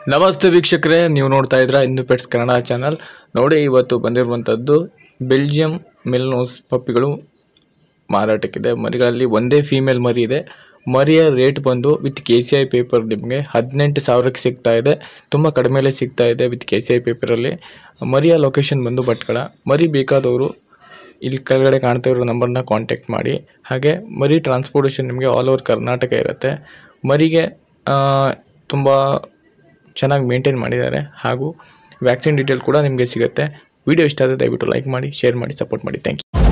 ನಮಸ್ತೆ ವೀಕ್ಷಕರೇ ನೀವು ನೋಡ್ತಾ ಇದ್ರ ಇಂದು ಪೆಟ್ಸ್ ಕನ್ನಡ ಚಾನಲ್ ನೋಡಿ ಇವತ್ತು ಬಂದಿರುವಂಥದ್ದು ಬೆಲ್ಜಿಯಂ ಮೆಲ್ನೋಸ್ ಪಪ್ಪಿಗಳು ಮಾರಾಟಕ್ಕಿದೆ ಮರಿಗಳಲ್ಲಿ ಒಂದೇ ಫೀಮೇಲ್ ಮರಿ ಇದೆ ಮರಿಯ ರೇಟ್ ಬಂದು with K C I paper ನಿಮಗೆ ಹದಿನೆಂಟು ಸಾವಿರಕ್ಕೆ ಸಿಗ್ತಾ ಇದೆ ತುಂಬ ಕಡಿಮೆಲೆ ಸಿಗ್ತಾ ಇದೆ ವಿತ್ ಕೆ ಸಿ ಐ ಪೇಪರಲ್ಲಿ ಮರಿಯ ಲೊಕೇಶನ್ ಬಂದು ಭಟ್ಕಳ ಮರಿ ಬೇಕಾದವರು ಇಲ್ಲಿ ಕೆಳಗಡೆ ಕಾಣ್ತಾ ಇರೋ ನಂಬರ್ನ ಕಾಂಟ್ಯಾಕ್ಟ್ ಮಾಡಿ ಹಾಗೆ ಮರಿ ಟ್ರಾನ್ಸ್ಪೋರ್ಟೇಷನ್ ನಿಮಗೆ ಆಲ್ ಓವರ್ ಕರ್ನಾಟಕ ಇರುತ್ತೆ ಮರಿಗೆ ತುಂಬ ಚೆನ್ನಾಗಿ ಮೇಂಟೈನ್ ಮಾಡಿದ್ದಾರೆ ಹಾಗೂ ವ್ಯಾಕ್ಸಿನ್ ಡೀಟೇಲ್ ಕೂಡ ನಿಮಗೆ ಸಿಗುತ್ತೆ ವಿಡಿಯೋ ಇಷ್ಟ ಆದರೆ ದಯವಿಟ್ಟು ಲೈಕ್ ಮಾಡಿ ಶೇರ್ ಮಾಡಿ ಸಪೋರ್ಟ್ ಮಾಡಿ ಥ್ಯಾಂಕ್ ಯು